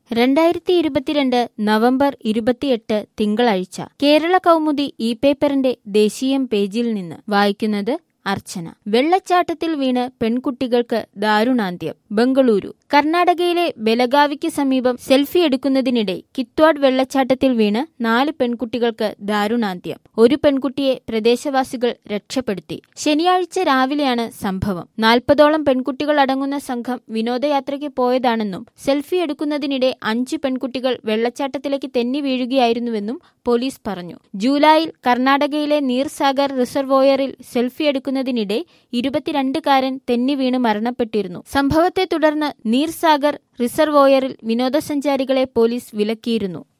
രണ്ടായിരത്തി ഇരുപത്തിരണ്ട് നവംബർ ഇരുപത്തിയെട്ട് തിങ്കളാഴ്ച കേരള കൗമുദി ഇ പേപ്പറിന്റെ ദേശീയം പേജിൽ നിന്ന് വായിക്കുന്നത് അർച്ചന വെള്ളച്ചാട്ടത്തിൽ വീണ് പെൺകുട്ടികൾക്ക് ദാരുണാന്ത്യം ബംഗളൂരു കർണാടകയിലെ ബലഗാവിക്ക് സമീപം സെൽഫി എടുക്കുന്നതിനിടെ കിത്വാഡ് വെള്ളച്ചാട്ടത്തിൽ വീണ് നാല് പെൺകുട്ടികൾക്ക് ദാരുണാന്ത്യം ഒരു പെൺകുട്ടിയെ പ്രദേശവാസികൾ രക്ഷപ്പെടുത്തി ശനിയാഴ്ച രാവിലെയാണ് സംഭവം നാൽപ്പതോളം പെൺകുട്ടികൾ അടങ്ങുന്ന സംഘം വിനോദയാത്രയ്ക്ക് പോയതാണെന്നും സെൽഫി എടുക്കുന്നതിനിടെ അഞ്ച് പെൺകുട്ടികൾ വെള്ളച്ചാട്ടത്തിലേക്ക് തെന്നി വീഴുകയായിരുന്നുവെന്നും പോലീസ് പറഞ്ഞു ജൂലൈയിൽ കർണാടകയിലെ നീർസാഗർ റിസർവോയറിൽ സെൽഫി എടുക്കുന്നതിനിടെ ഇരുപത്തിരണ്ടുകാരൻ തെന്നി വീണ് മരണപ്പെട്ടിരുന്നു സംഭവത്തെ തുടർന്ന് നീർസാഗർ റിസർവോയറിൽ വിനോദസഞ്ചാരികളെ പോലീസ് വിലക്കിയിരുന്നു